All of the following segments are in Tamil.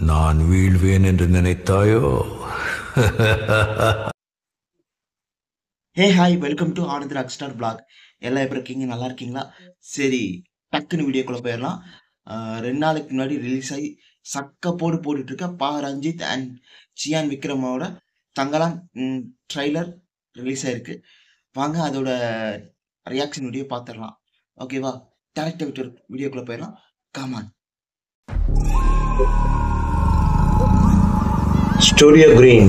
நான் வீழ்வேன் என்று நினைத்தாயோ hey hi welcome to Anand rock star blog எல்லாம் எப்படி இருக்கீங்க நல்லா இருக்கீங்களா சரி டக்குன்னு வீடியோக்குள்ள போயிடலாம் ஆஹ் ரெண்டு நாளைக்கு முன்னாடி ரிலீஸ் ஆகி சக்க போடு போட்டுட்டு இருக்க பா ரஞ்சித் அண்ட் சியான் விக்ரமோட தங்கலாம் ட்ரைலர் ரிலீஸ் ஆயிருக்கு வாங்க அதோட ரியாக்ஷன் வீடியோ பார்த்துடலாம் ஓகேவா டேரக்டர் விட்டு வீடியோக்குள்ள போயிடலாம் காமான் ஸ்டூடியோ கிரீன்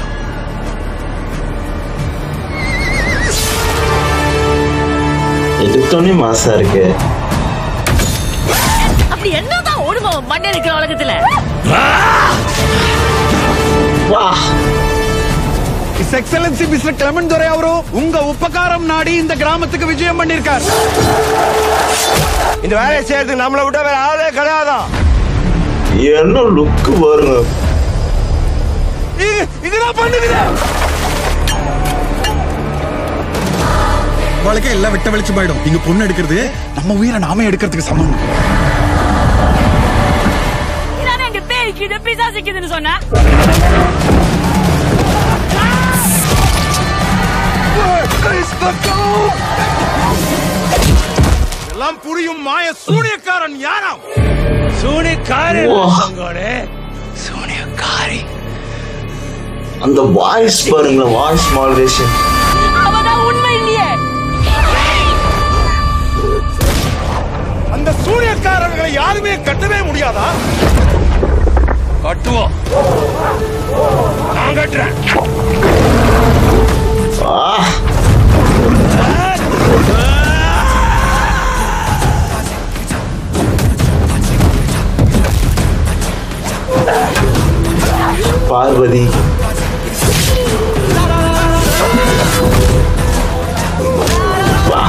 எடுத்தோடனே மாசா இருக்கு அப்படி என்னதான் ஓடுமா மண்ணை இருக்கிற உலகத்துல வா is excellency mister Clement Durai அவரு உங்க உபகாரம் நாடி இந்த கிராமத்துக்கு விஜயம் பண்ணிருக்கார் இந்த வேலையை செய்யறதுக்கு நம்மளை விட்ட வேற ஆளே கிடையாதான் என்ன லுக்கு பாருங்க இதுதான் பண்ணுகிறேன் வாழ்க்கை எல்லாம் வெட்ட வெளிச்சு போயிடும் இங்க பொண்ணு எடுக்கிறது நம்ம உயிரை நாமே எடுக்கிறதுக்கு சமம் இதானே அங்க பேய்க்குது பிசாசிக்குதுன்னு சொன்ன எல்லாம் புரியும் மாய சூனியக்காரன் யாராம் சூனிக்காரி ஓ. சங்கோனே அந்த வாய்ஸ் பாருங்களேன் வாய்ஸ் மாடுலேஷன் அவதான் உண்மை இல்லையே அந்த சூனியக்காரர்களை யாருமே கட்டவே முடியாதா கட்டுவோம் நான் கட்டுறேன் ஆ பார்வதி வா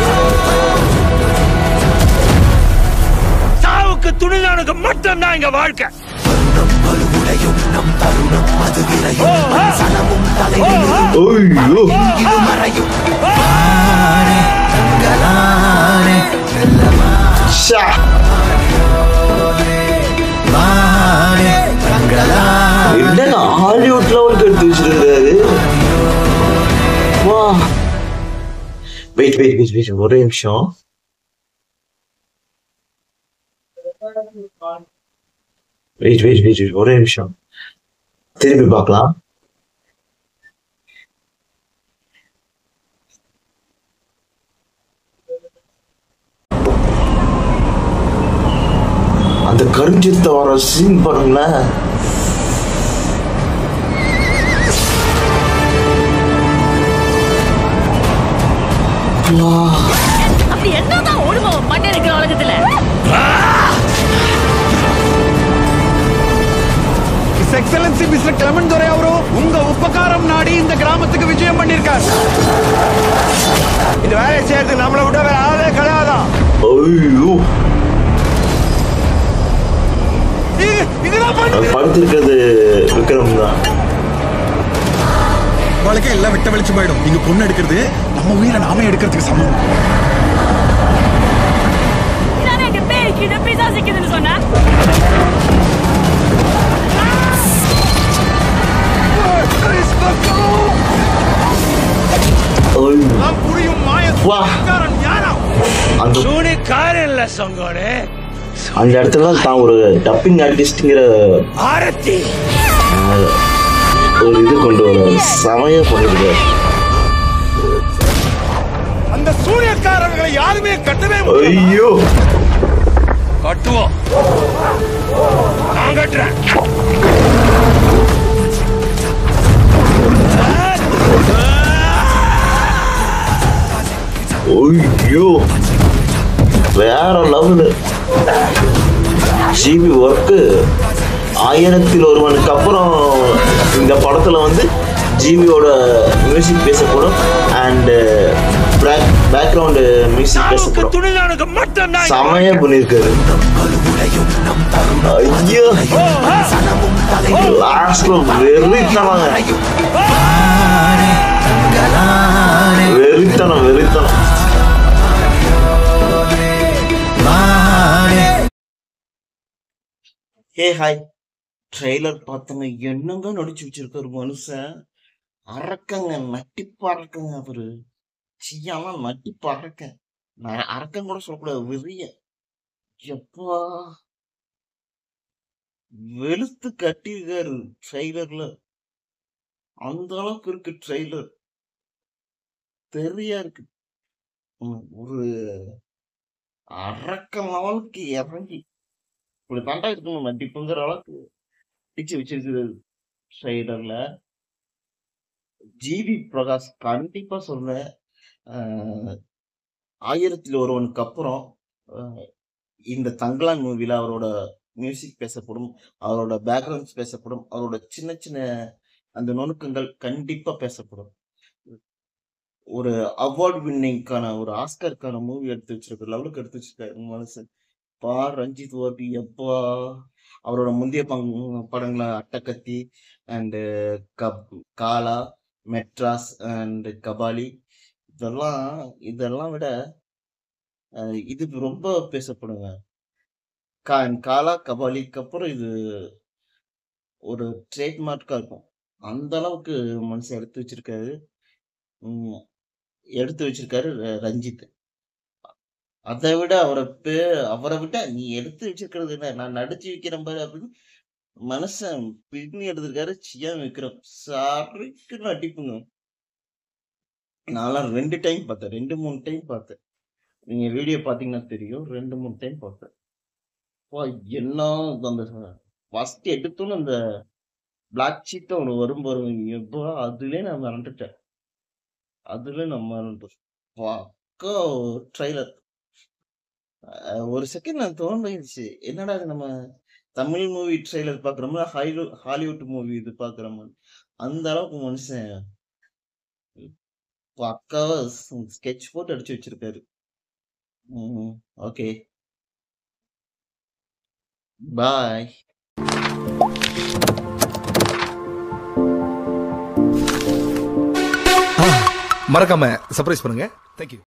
சாவுக்கு துணிதானுக்கு மட்டும் தான் இங்க வாழ்க்கை ஐயோ ஷா என்னங்க ஹாலிவுட் லெவலுக்கு எடுத்து வச்சிருந்தாரு வா வெயிட் வெயிட் வெயிட் வெயிட் ஒரே நிமிஷம் வெயிட் வெயிட் வெயிட் ஒரே நிமிஷம் திரும்பி பார்க்கலாம் அந்த கருஞ்சித்த வர சீன் பாருங்களேன் வா அப்படி என்னதான் ஓடுமா மண்ணை இருக்கிற உலகத்துல is excellency mister Clement Durai அவரு உங்க உபகாரம் நாடி இந்த கிராமத்துக்கு விஜயம் பண்ணிருக்கார் இந்த வேலையை செய்யறதுக்கு நம்மளை விட்ட வேற ஆளே கிடையாதான் ஐயோ இதுதான் அது படுத்திருக்கிறது விக்ரம் தான் வாழ்க்கை எல்லாம் வெட்ட வெளிச்சு போயிடும் இங்க பொண்ணு எடுக்கிறது நம்ம உயிரை நாமே எடுக்கிறதுக்கு சமம் இதானே அங்க பேய்க்குது பிசாசிக்குதுன்னு சொன்ன ஐயோ புரியும் மாய வா யாராம் அந்த சூனிக்காரி இல்ல சங்கோனே அந்த இடத்துல தான் தான் ஒரு டப்பிங் ஆர்டிஸ்ட்ங்கிற ஆரத்தி ஒரு இது கொண்டு வர சமயம் பண்ணிருக்காரு அந்த சூனியக்காரர்களை யாருமே கட்டவே ஐயோ கட்டுவோம் நான் கட்டுறேன் ஐயோ வேற லெவலு ஜிபி ஒர்க்கு ஆயிரத்தில் ஒருவனுக்கு அப்புறம் இந்த படத்துல வந்து ஜிபியோட மியூசிக் பேசப்படும் அண்ட் பேக்ரவுண்டு மியூசிக் சாவுக்கு பேசப்படும் துணிதானுக்கு மட்டும் தான் செமையா பண்ணிருக்காரு ஐயோ லாஸ்ட்ல வெறித்தனங்க வெறித்தனம் வெறித்தனம் ஹே ஹாய் ட்ரெய்லர் பார்த்தங்க என்னங்க நடிச்சு வச்சிருக்காரு மனுஷன் அரக்கங்க நட்டிப்பு அரக்கங்க அவரு சியாலாம் நட்டிப்பு அரக்க நான் அரக்கன் கூட சொல்லக்கூடாது வெறிய எப்பா வெளுத்து கட்டியிருக்காரு ட்ரெய்லர்ல அந்த அளவுக்கு இருக்கு ட்ரெய்லர் தெரியா இருக்கு ம், ஒரு அரக்க லெவலுக்கு இறங்கி இப்படி தாண்டா இருக்கணும் நடிப்புங்கிற அளவுக்கு பிடிச்சு வச்சிருக்குது ட்ரெய்லர்ல ஜிவி பிரகாஷ் கண்டிப்பா சொல்றேன் ஆஹ், ஆயிரத்தில் ஒருவனுக்கு அப்புறம் ஆஹ், இந்த தங்கலான் மூவில அவரோட மியூசிக் பேசப்படும் அவரோட பேக்ரவுண்ட்ஸ் பேசப்படும் அவரோட சின்ன சின்ன அந்த நுணுக்கங்கள் கண்டிப்பா பேசப்படும் ஒரு அவார்ட் வின்னிங்கான ஒரு ஆஸ்கருக்கான மூவி எடுத்து வச்சிருக்காரு லெவலுக்கு எடுத்து வச்சிருக்காரு மனுஷன் பா ரஞ்சித் ஓபி எப்பா அவரோட முந்தைய பங் படங்கள அட்டக்கத்தி அண்டு கப் காலா மெட்ராஸ் அண்ட் கபாலி இதெல்லாம் இதெல்லாம் விட அஹ், இது ரொம்ப பேசப்படுங்க கா காலா கபாலிக்கு அப்புறம் இது ஒரு ட்ரேட்மார்க்கா இருக்கும் அந்த அளவுக்கு மனுஷன் எடுத்து வச்சிருக்காரு உம், எடுத்து வச்சிருக்காரு ர- ரஞ்சித் அதை விட அவரை பே அவரை விட நீ எடுத்து வச்சிருக்கிறது என்ன நான் நடிச்சு வைக்கிறேன் பாரு அப்படின்னு மனுஷன் பின்னி எடுத்திருக்காரு சியா விக்ரம் சரிக்குன்னு அடிப்புங்க நான்லாம் ரெண்டு டைம் பார்த்தேன் ரெண்டு மூணு டைம் பார்த்தேன் நீங்க வீடியோ பார்த்தீங்கன்னா தெரியும் ரெண்டு மூணு டைம் பார்த்தேன் வா என்ன அந்த ஃபர்ஸ்ட் எடுத்தோன்னு அந்த பிளாக் சீட் ஒன்று வரும் பாருங்க எப்போ அதுலேயே நான் மறந்துட்டேன் அதுல நான் மறந்துட்டேன் பக்கா ட்ரைலர் ஒரு செகண்ட் நான் தோன்றிடுச்சு என்னடா இது நம்ம தமிழ் மூவி ட்ரெய்லர் பாக்குறோம்ல ஹாலிவுட் ஹாலிவுட் மூவி இது பாக்குறோம் அந்த அளவுக்கு மனுஷன் பக்காவா ஸ்கெட்ச் போட்டு அடிச்சு வச்சிருக்காரு ஓகே பாய் மறக்காம சர்ப்ரைஸ் பண்ணுங்க தேங்க்யூ